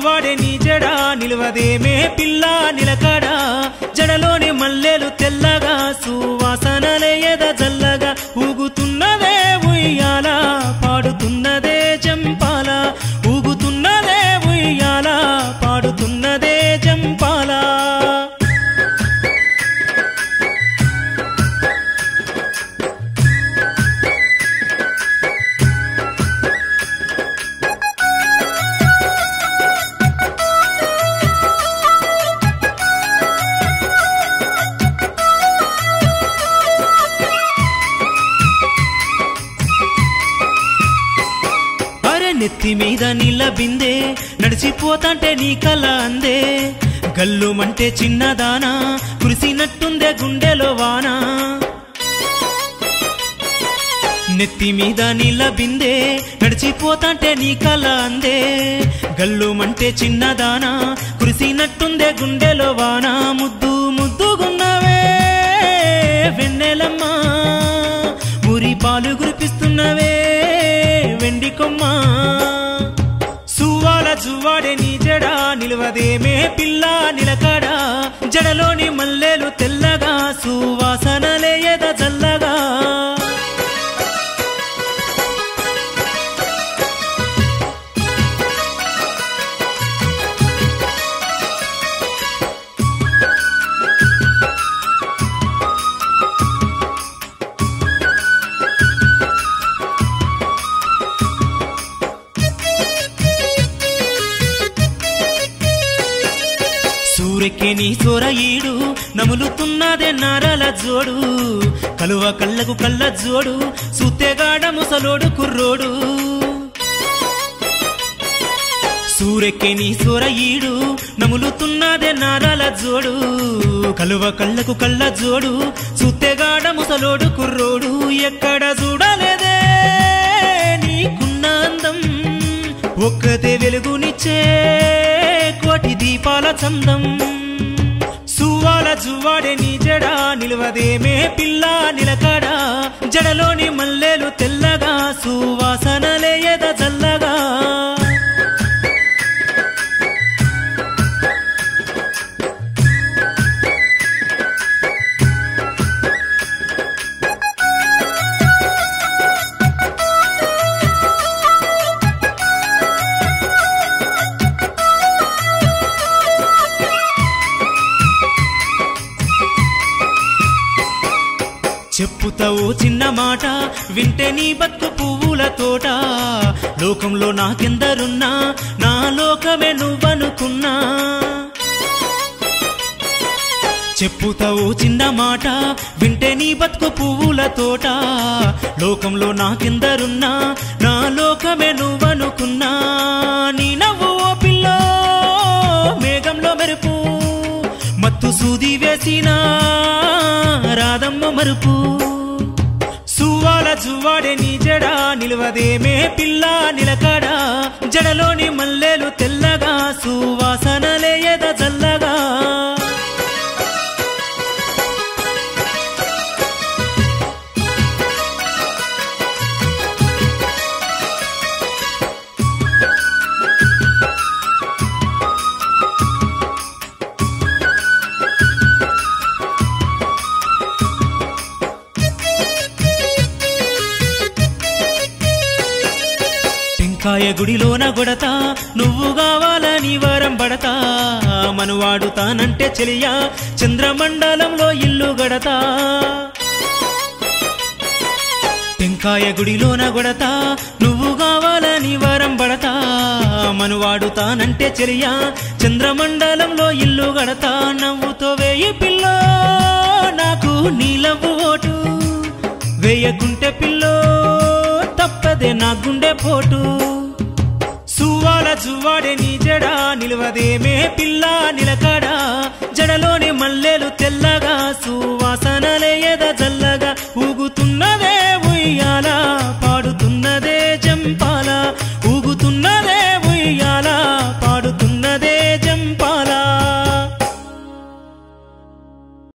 జువ్వాడే నీ జడ నిలవదేమే పిల్ల నిలకడ జడలోని మల్లెలు తెల్లగా సువాసనలే ఎద జల్లగా ఊగుతున్నదే ఉయ్యాల పాడుతున్నదే జంపాల ఊగుతున్నదే ఉయ్యాల పాడుతున్నదే జంపాల అరే నెత్తి మీద నీళ్ళ బిందే నడిచిపోతాంటే నీ కల అందే గల్లుమంటే చిన్నదానా కురిసినట్టుందే గుండెలో వాన నెత్తి మీద నీళ్ళ బిందే నడిచిపోతాంటే నీ కల అందే గల్లుమంటే చిన్నదానా కురిసినట్టుందే గుండెలో వాన ముద్దు ముద్దుగున్నవే వెన్నెలమ్మా మురి పాలు కురిపిస్తున్నవే వెండి కొమ్మ సువ్వాల జువ్వాడే నీ జడ నిలవదేమే పిల్ల నిలకడ జడలోని మల్లెలు తెల్లగా సువాసనలే ఎద జల్లగా సూరెక్కే నీ సోర ఈడు నములుతున్నదే నారల జోడు కలువ కళ్ళకు కళ్ళ జోడు సుత్తెగాడ ముసలోడు కుర్రోడు సూరెక్కే నీ సోర ఈడు నములుతున్నదే నారల జోడు కలువ కళ్ళకు కళ్ళ జోడు సుత్తెగాడ ముసలోడు కుర్రోడు ఎక్కడ చూడలేదే నీకున్న అందం ఒక్కతే వెలుగునిచ్చే కోటి దీపాల చందం సువ్వాల జువ్వాడే నీ జడ నిలవదేమే పిల్ల నిలకడ జడలోని మల్లెలు తెల్లగా సువాసనలే ఎద జల్లగా చెప్పుతావు చిన్న మాట వింటే నీ బతుకు పువ్వుల తోట లోకంలో నాకెందరున్నా నా లోకమే నువ్వనుకున్నా చెప్పుతావు చిన్న మాట వింటే నీ బతుకు పువ్వుల తోట లోకంలో నాకెందరున్నా నా లోకమే నువ్వనుకున్నా నీ నవ్వు ఓ పిల్ల మేఘంలో మెరుపు మత్తు సూది వేసిన రాధమ్మ మరుపు సువ్వాల జువ్వాడే నీ జడ నిలవదేమే పిల్ల నిలకడ జడలోని మల్లెలు తెల్లగా సువాసనలే ఎద జల్లగా టెంకాయ గుడిలోన గొడతా నువ్వు కావాలని వరం పడతా మనువాడుతానంటే చెలియా చంద్రమండలంలో ఇల్లు గడతా టెంకాయ గుడిలోన గొడతా నువ్వు కావాలని వరం పడతా మనువాడుతానంటే చెలియా చంద్రమండలంలో ఇల్లు గడతా నవ్వుతో వేయి పిల్లో నాకు నీలవ్వు ఓటు వేయకుంటే పిల్లో తప్పదే నా గుండె పోటు సువ్వాల జువ్వాడే నీ జడ నిలవదేమే పిల్ల నిలకడ జడలోని మల్లెలు తెల్లగా సువాసనలే ఎద జల్లగా ఊగుతు